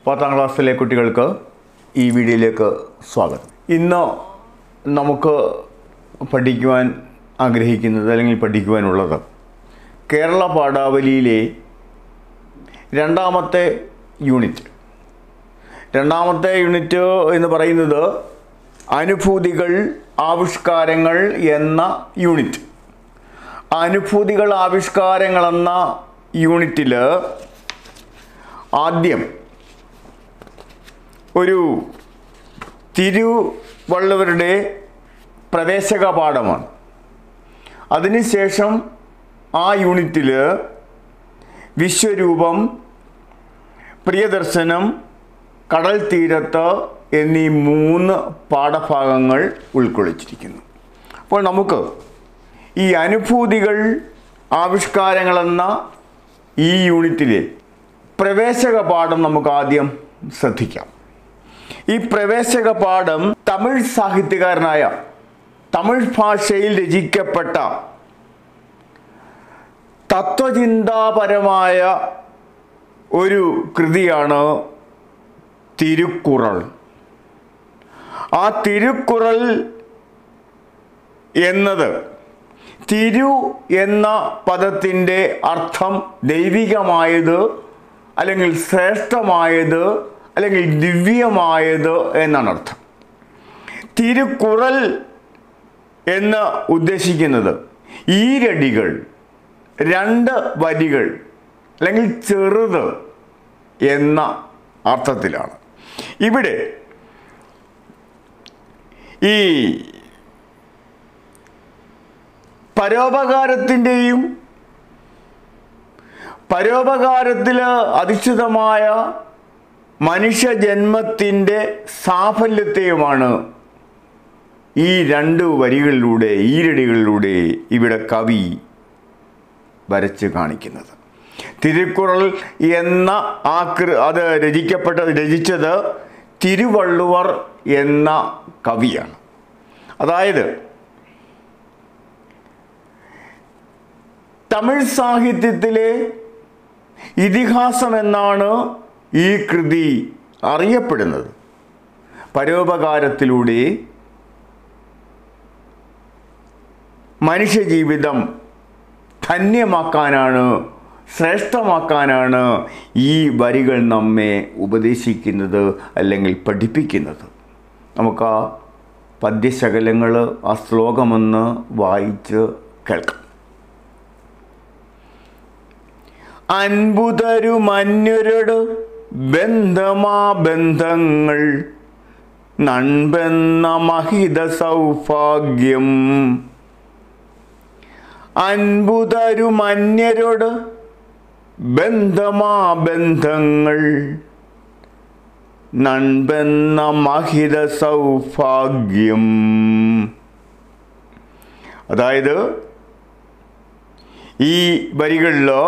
പത്താം ക്ലാസ്സിലെ കുട്ടികൾക്ക് ഈ വീഡിയോയിലേക്ക് സ്വാഗതം ഇന്ന് നമുക്ക് പഠിക്കുവാൻ ആഗ്രഹിക്കുന്നത് അല്ലെങ്കിൽ പഠിക്കുവാനുള്ളത് കേരള പാഠാവലിയിലെ രണ്ടാമത്തെ യൂണിറ്റ് രണ്ടാമത്തെ യൂണിറ്റ് എന്ന് പറയുന്നത് അനുഭൂതികൾ ആവിഷ്കാരങ്ങൾ എന്ന യൂണിറ്റ് അനുഭൂതികൾ ആവിഷ്കാരങ്ങൾ എന്ന യൂണിറ്റിൽ ആദ്യം ഒരു തിരുവള്ളുവരുടെ പ്രവേശക പാഠമാണ് അതിനുശേഷം ആ യൂണിറ്റിൽ വിശ്വരൂപം പ്രിയദർശനം കടൽ തീരത്ത് എന്നീ മൂന്ന് പാഠഭാഗങ്ങൾ ഉൾക്കൊള്ളിച്ചിരിക്കുന്നു അപ്പോൾ നമുക്ക് ഈ അനുഭൂതികൾ ആവിഷ്കാരങ്ങളെന്ന ഈ യൂണിറ്റിലെ പ്രവേശക പാഠം നമുക്ക് ആദ്യം ശ്രദ്ധിക്കാം ഈ പ്രവേശക പാഠം തമിഴ് സാഹിത്യകാരനായ തമിഴ് ഭാഷയിൽ രചിക്കപ്പെട്ട തത്വചിന്താപരമായ ഒരു കൃതിയാണ് തിരുക്കുറൾ ആ തിരുക്കുറൾ എന്നത് തിരു എന്ന പദത്തിൻ്റെ അർത്ഥം ദൈവികമായത് അല്ലെങ്കിൽ ശ്രേഷ്ഠമായത് അല്ലെങ്കിൽ ദിവ്യമായത് എന്നാണ് അർത്ഥം തിരുക്കുറൽ എന്ന് ഉദ്ദേശിക്കുന്നത് ഈരടികൾ രണ്ട് വരികൾ അല്ലെങ്കിൽ ചെറുത് എന്ന അർത്ഥത്തിലാണ് ഇവിടെ ഈ പരോപകാരത്തിൻ്റെയും പരോപകാരത്തിൽ അധിഷ്ഠിതമായ മനുഷ്യജന്മത്തിൻ്റെ സാഫല്യത്തെയുമാണ് ഈ രണ്ട് വരികളിലൂടെ ഈരടികളിലൂടെ ഇവിടെ കവി വരച്ച് കാണിക്കുന്നത് തിരുക്കുറൾ എന്ന ആ കൃ അത് രചിക്കപ്പെട്ട രചിച്ചത് തിരുവള്ളുവർ എന്ന കവിയാണ് അതായത് തമിഴ് സാഹിത്യത്തിലെ ഇതിഹാസം എന്നാണ് ഈ കൃതി അറിയപ്പെടുന്നത് പരോപകാരത്തിലൂടെ മനുഷ്യജീവിതം ധന്യമാക്കാനാണ് ശ്രേഷ്ഠമാക്കാനാണ് ഈ വരികൾ നമ്മെ ഉപദേശിക്കുന്നത് അല്ലെങ്കിൽ പഠിപ്പിക്കുന്നത് നമുക്ക് ആ പദ്യശകലങ്ങൾ ആ ശ്ലോകമൊന്ന് വായിച്ച് കേൾക്കാം അൻപുതരുമന്യരോട് ബന്ധമാ ബന്ധങ്ങൾ നൺപെന്ന മഹിത സൗഭാഗ്യം അൻപുതരുമന്യരോട് ബന്ധമാ ബന്ധങ്ങൾ നൺപെന്ന മഹിത സൗഭാഗ്യം അതായത് ഈ വരികളിലോ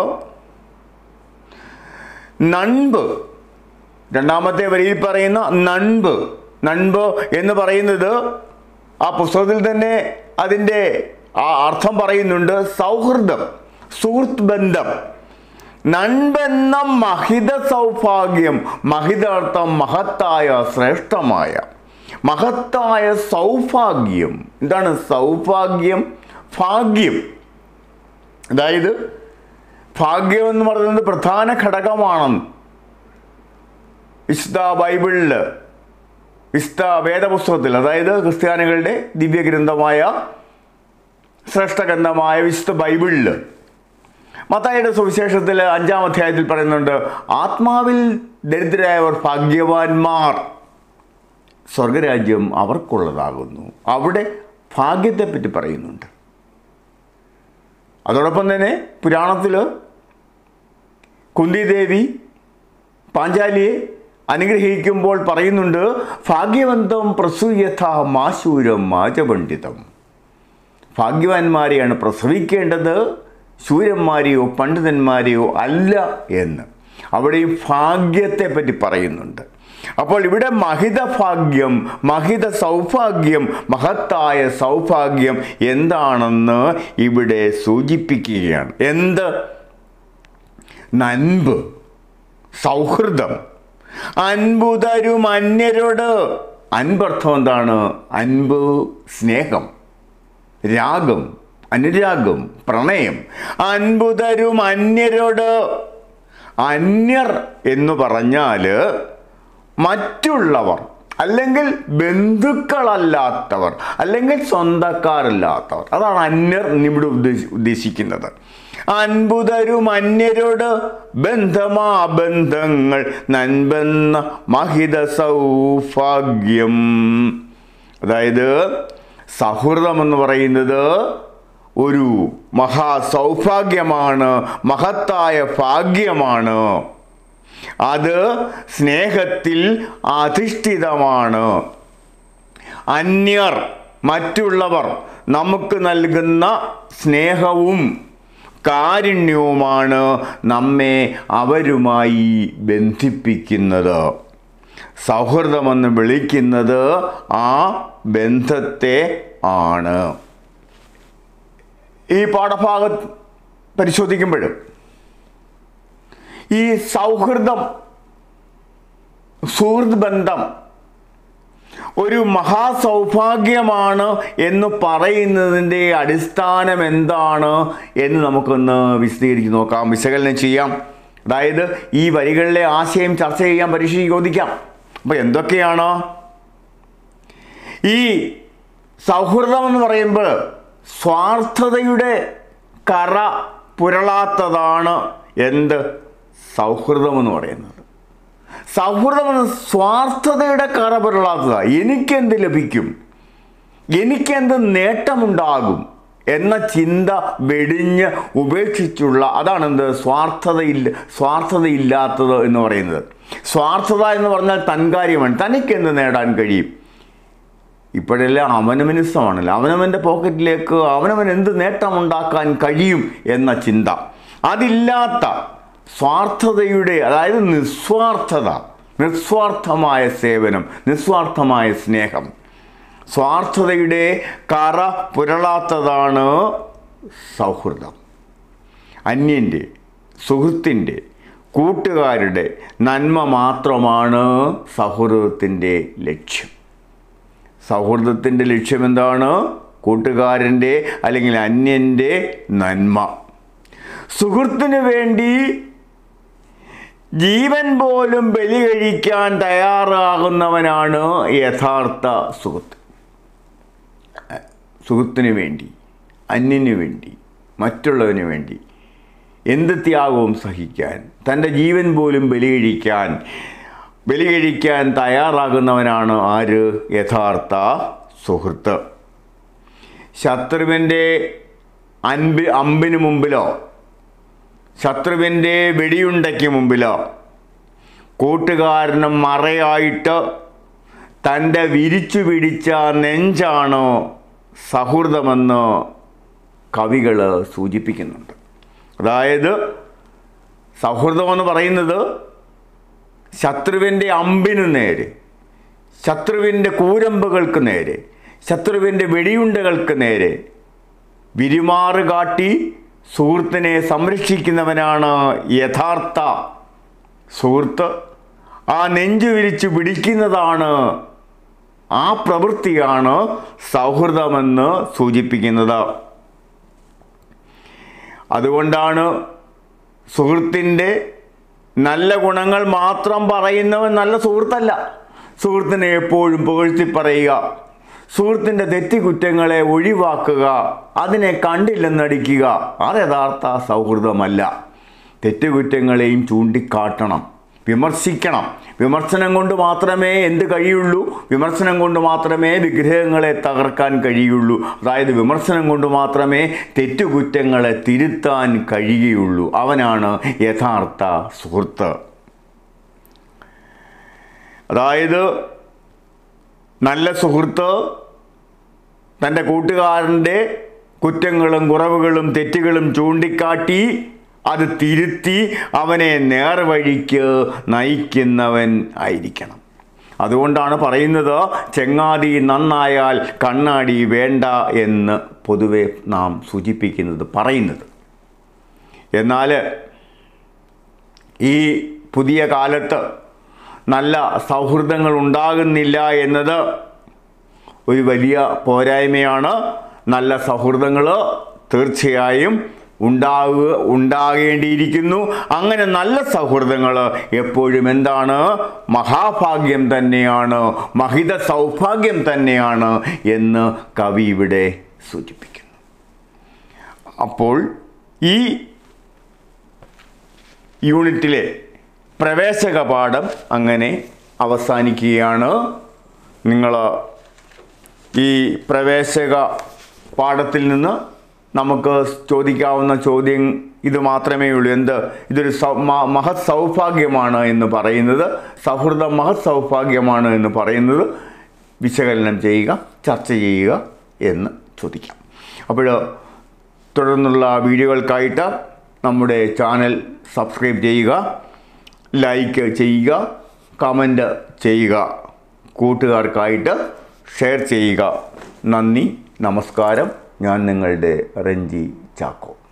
നൺപ് രണ്ടാമത്തെ വരിയിൽ പറയുന്ന നൺപ് നൺപ് എന്ന് പറയുന്നത് ആ പുസ്തകത്തിൽ തന്നെ അതിൻ്റെ ആ അർത്ഥം പറയുന്നുണ്ട് സൗഹൃദം സുഹൃത്ത് ബന്ധം നൺപെന്ന മഹിത സൗഭാഗ്യം മഹിത അർത്ഥം മഹത്തായ ശ്രേഷ്ഠമായ മഹത്തായ സൗഭാഗ്യം എന്താണ് സൗഭാഗ്യം ഭാഗ്യം അതായത് ഭാഗ്യം എന്ന് പറയുന്നത് പ്രധാന ഘടകമാണെന്ന് വിശുദ്ധ ബൈബിളിൽ വിശുദ്ധ വേദപുസ്തകത്തിൽ അതായത് ക്രിസ്ത്യാനികളുടെ ദിവ്യഗ്രന്ഥമായ ശ്രേഷ്ഠഗ്രന്ഥമായ വിശുദ്ധ ബൈബിളിൽ മത്തായിയുടെ സുവിശേഷത്തിൽ അഞ്ചാം അധ്യായത്തിൽ പറയുന്നുണ്ട് ആത്മാവിൽ ദരിദ്രരായവർ ഭാഗ്യവാന്മാർ സ്വർഗരാജ്യം അവർക്കുള്ളതാകുന്നു അവിടെ ഭാഗ്യത്തെപ്പറ്റി പറയുന്നുണ്ട് അതോടൊപ്പം തന്നെ പുരാണത്തിൽ കുന്തിദേവി പാഞ്ചാലിയെ അനുഗ്രഹിക്കുമ്പോൾ പറയുന്നുണ്ട് ഭാഗ്യവന്തം പ്രസൂയഥ മാശൂരം മാചപണ്ഡിതം ഭാഗ്യവാന്മാരെയാണ് പ്രസവിക്കേണ്ടത് ശൂരന്മാരെയോ പണ്ഡിതന്മാരെയോ അല്ല എന്ന് അവിടെയും ഭാഗ്യത്തെ പറ്റി പറയുന്നുണ്ട് അപ്പോൾ ഇവിടെ മഹിത ഭാഗ്യം മഹിത സൗഭാഗ്യം മഹത്തായ സൗഭാഗ്യം എന്താണെന്ന് ഇവിടെ സൂചിപ്പിക്കുകയാണ് എന്ത് നൻപ് സൗഹൃദം അൻപുതരും അന്യരോട് അൻപർത്ഥം എന്താണ് അൻപ് സ്നേഹം രാഗം അനുരാഗം പ്രണയം അൻപുതരും അന്യരോട് അന്യർ എന്ന് പറഞ്ഞാൽ മറ്റുള്ളവർ അല്ലെങ്കിൽ ബന്ധുക്കളല്ലാത്തവർ അല്ലെങ്കിൽ സ്വന്തക്കാരല്ലാത്തവർ അതാണ് അന്യർ ഇവിടെ ഉദ്ദേശി ഉദ്ദേശിക്കുന്നത് അൻപുതരും അന്യരോട് ബന്ധമാ ബന്ധങ്ങൾ നൻപെന്ന മഹിത സൗഭാഗ്യം അതായത് സൗഹൃദം എന്ന് പറയുന്നത് ഒരു മഹാസൗഭാഗ്യമാണ് മഹത്തായ ഭാഗ്യമാണ് അത് സ്നേഹത്തിൽ അധിഷ്ഠിതമാണ് അന്യർ മറ്റുള്ളവർ നമുക്ക് നൽകുന്ന സ്നേഹവും കാരുണ്യവുമാണ് നമ്മെ അവരുമായി ബന്ധിപ്പിക്കുന്നത് സൗഹൃദമെന്ന് വിളിക്കുന്നത് ആ ബന്ധത്തെ ആണ് ഈ പാഠഭാഗം പരിശോധിക്കുമ്പോഴും ഈ സൗഹൃദം സുഹൃത് ബന്ധം ഒരു മഹാസൗഭാഗ്യമാണ് എന്ന് പറയുന്നതിൻ്റെ അടിസ്ഥാനം എന്താണ് എന്ന് നമുക്കൊന്ന് വിശദീകരിച്ച് നോക്കാം വിശകലനം ചെയ്യാം അതായത് ഈ വരികളിലെ ആശയം ചർച്ച ചെയ്യാൻ പരീക്ഷയ്ക്ക് ചോദിക്കാം അപ്പോൾ എന്തൊക്കെയാണ് ഈ സൗഹൃദം എന്ന് പറയുമ്പോൾ സ്വാർത്ഥതയുടെ കറ പുരളാത്തതാണ് എന്ത് സൗഹൃദം എന്ന് പറയുന്നത് സൗഹൃദം എന്ന സ്വാർത്ഥതയുടെ കറ പുരളാത്തതാണ് എനിക്കെന്ത് ലഭിക്കും എനിക്കെന്ത് നേട്ടമുണ്ടാകും എന്ന ചിന്ത വെടിഞ്ഞ് ഉപേക്ഷിച്ചുള്ള അതാണ് എന്ത് സ്വാർത്ഥതയില്ല സ്വാർത്ഥതയില്ലാത്തത് എന്ന് പറയുന്നത് സ്വാർത്ഥത എന്ന് പറഞ്ഞാൽ തൻകാര്യമാണ് തനിക്കെന്ത് നേടാൻ കഴിയും ഇപ്പോഴെല്ലാം അവനവനിസമാണല്ലോ അവനവൻ്റെ പോക്കറ്റിലേക്ക് അവനവൻ എന്ത് നേട്ടമുണ്ടാക്കാൻ കഴിയും എന്ന ചിന്ത അതില്ലാത്ത സ്വാർത്ഥതയുടെ അതായത് നിസ്വാർത്ഥത നിസ്വാർത്ഥമായ സേവനം നിസ്വാർത്ഥമായ സ്നേഹം സ്വാർത്ഥതയുടെ കറ പുരളാത്തതാണ് സൗഹൃദം അന്യൻ്റെ സുഹൃത്തിൻ്റെ കൂട്ടുകാരുടെ നന്മ മാത്രമാണ് സൗഹൃദത്തിൻ്റെ ലക്ഷ്യം സൗഹൃദത്തിൻ്റെ ലക്ഷ്യം എന്താണ് കൂട്ടുകാരൻ്റെ അല്ലെങ്കിൽ അന്യൻ്റെ നന്മ സുഹൃത്തിന് വേണ്ടി ജീവൻ പോലും ബലി കഴിക്കാൻ തയ്യാറാകുന്നവനാണ് യഥാർത്ഥ സുഹൃത്ത് സുഹൃത്തിന് വേണ്ടി അന്യന് വേണ്ടി മറ്റുള്ളവന് വേണ്ടി എന്ത് ത്യാഗവും സഹിക്കാൻ തൻ്റെ ജീവൻ പോലും ബലി കഴിക്കാൻ ബലി കഴിക്കാൻ തയ്യാറാകുന്നവനാണ് ആര് യഥാർത്ഥ സുഹൃത്ത് ശത്രുവിൻ്റെ അൻപ് അമ്പിന് മുമ്പിലോ ശത്രുവിൻ്റെ വെടിയുണ്ടയ്ക്ക് മുമ്പിലോ കൂട്ടുകാരന് മറയായിട്ട് തൻ്റെ വിരിച്ചു പിടിച്ച നെഞ്ചാണ് സൗഹൃദമെന്ന് കവികൾ സൂചിപ്പിക്കുന്നുണ്ട് അതായത് സൗഹൃദമെന്ന് പറയുന്നത് ശത്രുവിൻ്റെ അമ്പിനു നേരെ ശത്രുവിൻ്റെ കൂരമ്പുകൾക്ക് നേരെ ശത്രുവിൻ്റെ വെടിയുണ്ടകൾക്ക് നേരെ വിരിമാറ് കാട്ടി സുഹൃത്തിനെ സംരക്ഷിക്കുന്നവനാണ് യഥാർത്ഥ സുഹൃത്ത് ആ നെഞ്ചു വിരിച്ച് പിടിക്കുന്നതാണ് ആ പ്രവൃത്തിയാണ് സൗഹൃദമെന്ന് സൂചിപ്പിക്കുന്നത് അതുകൊണ്ടാണ് സുഹൃത്തിൻ്റെ നല്ല ഗുണങ്ങൾ മാത്രം പറയുന്നവൻ നല്ല സുഹൃത്തല്ല സുഹൃത്തിനെ എപ്പോഴും പുകഴ്ത്തി പറയുക സുഹൃത്തിൻ്റെ തെറ്റുകുറ്റങ്ങളെ ഒഴിവാക്കുക അതിനെ കണ്ടില്ലെന്നടിക്കുക അത് യഥാർത്ഥ സൗഹൃദമല്ല തെറ്റുകുറ്റങ്ങളെയും ചൂണ്ടിക്കാട്ടണം വിമർശിക്കണം വിമർശനം കൊണ്ട് മാത്രമേ എന്ത് കഴിയുള്ളൂ വിമർശനം കൊണ്ട് മാത്രമേ വിഗ്രഹങ്ങളെ തകർക്കാൻ കഴിയുള്ളൂ അതായത് വിമർശനം കൊണ്ട് മാത്രമേ തെറ്റുകുറ്റങ്ങളെ തിരുത്താൻ കഴിയുകയുള്ളൂ അവനാണ് യഥാർത്ഥ സുഹൃത്ത് അതായത് നല്ല സുഹൃത്ത് തൻ്റെ കൂട്ടുകാരൻ്റെ കുറ്റങ്ങളും കുറവുകളും തെറ്റുകളും ചൂണ്ടിക്കാട്ടി അത് തിരുത്തി അവനെ നേർവഴിക്ക് നയിക്കുന്നവൻ ആയിരിക്കണം അതുകൊണ്ടാണ് പറയുന്നത് ചെങ്ങാതി നന്നായാൽ കണ്ണാടി വേണ്ട എന്ന് പൊതുവെ നാം സൂചിപ്പിക്കുന്നത് പറയുന്നത് എന്നാൽ ഈ പുതിയ കാലത്ത് നല്ല സൗഹൃദങ്ങൾ ഉണ്ടാകുന്നില്ല എന്നത് ഒരു വലിയ പോരായ്മയാണ് നല്ല സൗഹൃദങ്ങൾ തീർച്ചയായും ഉണ്ടാവുക ഉണ്ടാകേണ്ടിയിരിക്കുന്നു അങ്ങനെ നല്ല സൗഹൃദങ്ങൾ എപ്പോഴും എന്താണ് മഹാഭാഗ്യം തന്നെയാണ് മഹിത സൗഭാഗ്യം തന്നെയാണ് എന്ന് കവി ഇവിടെ സൂചിപ്പിക്കുന്നു അപ്പോൾ ഈ യൂണിറ്റിലെ പ്രവേശക പാഠം അങ്ങനെ അവസാനിക്കുകയാണ് നിങ്ങൾ ഈ പ്രവേശക പാഠത്തിൽ നിന്ന് നമുക്ക് ചോദിക്കാവുന്ന ചോദ്യം ഇത് മാത്രമേ ഉള്ളൂ എന്ത് ഇതൊരു സൗ മ- മഹത് സൗഭാഗ്യമാണ് എന്ന് പറയുന്നത് സൗഹൃദം മഹത് സൗഭാഗ്യമാണ് എന്ന് പറയുന്നത് വിശകലനം ചെയ്യുക ചർച്ച ചെയ്യുക എന്ന് ചോദിക്കാം അപ്പോൾ തുടർന്നുള്ള വീഡിയോകൾക്കായിട്ട് നമ്മുടെ ചാനൽ സബ്സ്ക്രൈബ് ചെയ്യുക ലൈക്ക് ചെയ്യുക കമൻ്റ് ചെയ്യുക കൂട്ടുകാർക്കായിട്ട് ഷെയർ ചെയ്യുക നന്ദി നമസ്കാരം ഞാൻ നിങ്ങളുടെ റഞ്ജി ചാക്കോ